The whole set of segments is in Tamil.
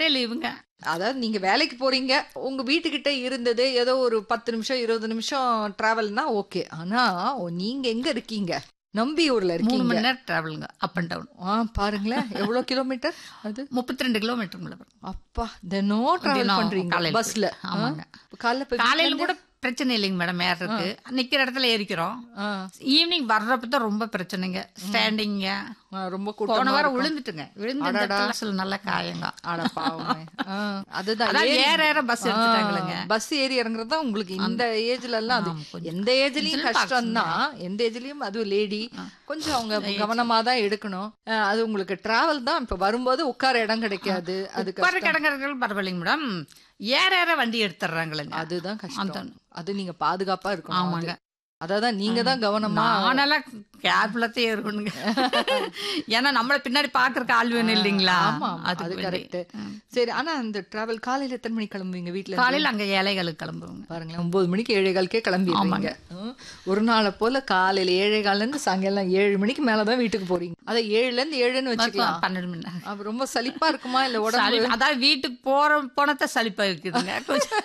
சாட்டர்டே லீவுங்க அதாவது நீங்க வேலைக்கு போறீங்க உங்க வீட்டுக்கிட்ட இருந்தது ஏதோ ஒரு பத்து நிமிஷம் இருபது நிமிஷம் டிராவல்னா ஓகே ஆனா ஓ, நீங்க எங்க இருக்கீங்க நம்பியூர்ல மூணு இருக்கீங்க மணி நேரம் டிராவலுங்க அப் அண்ட் டவுன் ஆ பாருங்களேன் எவ்வளவு கிலோமீட்டர் அது முப்பத்தி ரெண்டு கிலோமீட்டருங்கள வரும் அப்பா தினம் டிராவல் தினம் பண்றீங்க காலையில பஸ்ல ஆமாங்க. காலைல போய் காலையில கூட பிரச்சனை இல்லைங்க மேடம் ஏறதுக்கு நிக்கிற இடத்துல ஏறிக்கிறோம் ஆ, ஈவினிங் வர்றப்ப தான் ரொம்ப பிரச்சனைங்க ஸ்டாண்டிங்க ஆ, ரொம்ப போன கூட்டமா வாரம் இருக்கும். விழுந்துட்டுங்க விழுந்து இந்த இடத்துல சில நல்ல காயங்க அட பாவமே. ஆ, அதுதான் அதான் ஏறி- ஏற ஏற பஸ் எடுத்துட்டாங்களுங்க ஆ, பஸ் ஏறி இறங்குறது தான் உங்களுக்கு இந்த ஏஜ்ல எல்லாம் அது ஆமா, கொஞ்சம். எந்த ஏஜ்லயும் கொஞ்சம் கஷ்டம் தான் எந்த ஏஜ்லயும் அதுவும் லேடி கொஞ்சம் அவங்க கவனமா தான் எடுக்கணும் ஆ, அது உங்களுக்கு டிராவல் தான் இப்ப வரும்போது உட்கார இடம் கிடைக்காது அது உட்கார கஷ்டம். கிடங்குறதுக்கு பரவாயில்லைங்க மேடம் ஏற ஏற வண்டி எடுத்துடுறாங்களுங்க அதுதான் கஷ்டம் அந்த- அது நீங்க பாதுகாப்பா இருக்கணும் ஆமாங்க அது. அதான் நீங்க தான் கவனமா நானெல்லாம் கேர்ஃபுல்லாத்தையே இருக்கணுங்க ஏன்னா நம்மள பின்னாடி பாக்குறக்கு ஆள் வேணும் இல்லைங்களா ஆமா ஆமா, அது அதுக்கு வேண்டி. கரெக்ட் சரி ஆனா அந்த டிராவல் காலையில எத்தனை மணிக்கு கிளம்புவீங்க வீட்ல இருந்து? காலையில அங்க ஏழைகளுக்கு கிளம்புவோங்க பாருங்களேன் ஒன்பது மணிக்கு ஏழே காலுக்கே கிளம்பிடுவீங்க ம். ஒரு நாளை போல காலையில ஏழே கால்ல இருந்து சாயங்காலம் ஏழு மணிக்கு மேலதான் வீட்டுக்கு போறீங்க அதை ஏழுல இருந்து ஏழுன்னு வச்சுக்கலாம் பன்னெண்டு மணி நேரம் அப்ப ரொம்ப சலிப்பா இருக்குமா இல்ல உடம்பு சளி- அதாவது வீட்டுக்கு போற போனத சலிப்பா இருக்குதுங்க கொஞ்சம்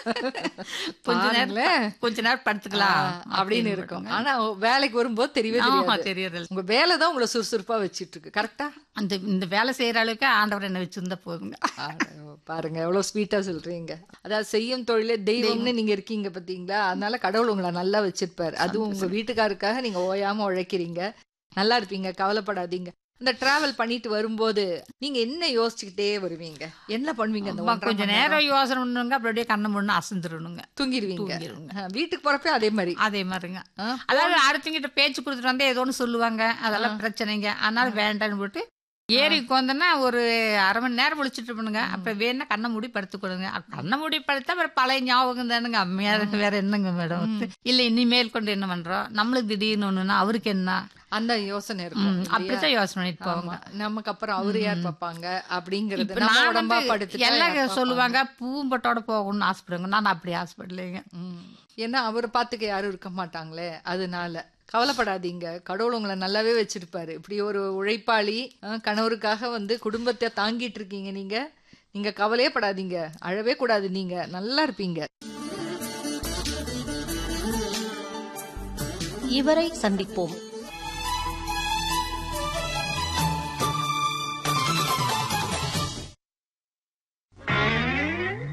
கொஞ்ச நேரம் பாருங்களேன். கொஞ்ச நேரம் படுத்துக்கலாம் அப்படின்னு இருக்கும் ஆனா வேலைக்கு வரும்போது தெரியவே ஆமா தெரியாது தெரியுது உங்க வேலை தான் உங்களை சுறுசுறுப்பா வச்சிட்டு இருக்கு கரெக்டா அந்த இந்த வேலை செய்யற அளவுக்கு ஆண்டவர் என்ன வச்சிருந்தா போதுங்க பாருங்க எவ்வளவு ஸ்வீட்டா சொல்றீங்க அதாவது செய்யும் தொழிலே தெய்வம்னு நீங்க இருக்கீங்க பாத்தீங்களா அதனால கடவுள் உங்களை நல்லா வச்சிருப்பாரு அதுவும் உங்க வீட்டுக்காருக்காக நீங்க ஓயாம உழைக்கிறீங்க நல்லா இருப்பீங்க கவலைப்படாதீங்க இந்த டிராவல் பண்ணிட்டு வரும்போது நீங்க என்ன யோசிச்சுக்கிட்டே வருவீங்க என்ன பண்ணுவீங்க அந்த ஒன்றரை கொஞ்ச மணி நேரம் யோசனை பண்ணுங்க அப்படியே கண்ணை முன்னு அசந்துடணுங்க தூங்கிடுவீங்க தூங்கிடுவோங்க. ஆ, வீட்டுக்கு போறப்ப அதே மாதிரி அதே மாதிரிங்க ஆ, அதாவது அடுத்தவங்கிட்ட பேச்சு கொடுத்துட்டு வந்தா ஏதோ ஒன்று சொல்லுவாங்க அதெல்லாம் பிரச்சனைங்க அதனால வேண்டாம்னு போட்டு ஏறி உட்காந்தோன்னா ஒரு அரை மணி நேரம் விழிச்சிட்டு பண்ணுங்க அப்புறம் வேணா கண்ணை மூடி படுத்துக்கொடுங்க அப்ப கண்ணை மூடி படுத்தா அப்புறம் பழைய ஞாபகம் தானுங்க அம்மையா வேற என்னங்க மேடம் இல்ல இனிமேல் கொண்டு என்ன பண்றோம் நம்மளுக்கு திடீர்னு ஒண்ணுன்னா அவருக்கு என்ன அந்த யோசனை இருக்கும் ம், இல்லையா? அப்படித்தான் யோசனை பண்ணிட்டு போவாங்க ஆமா. நமக்கு அப்புறம் அவரு யார் பார்ப்பாங்க அப்படிங்கறது இப்ப நம்ம நான் உடம்பா வந்து படுத்துட்டா யார் எல்லாம் பார்ப்பாங்க? சொல்லுவாங்க பூம்பட்டோட போகணும்னு ஆசைப்படுங்க நான் அப்படி ஆசைப்படலைங்க ம். ஏன்னா அவர் பாத்துக்க யாரும் இருக்க மாட்டாங்களே அதனால கவலைப்படாதீங்க கடவுள் உங்களை நல்லாவே வச்சிருப்பாரு இப்படி ஒரு உழைப்பாளி அஹ், கணவருக்காக வந்து குடும்பத்தை தாங்கிட்டு இருக்கீங்க நீங்க நீங்க கவலையே படாதீங்க அழவே கூடாது நீங்க நல்லா இருப்பீங்க இவரை சந்திப்போம்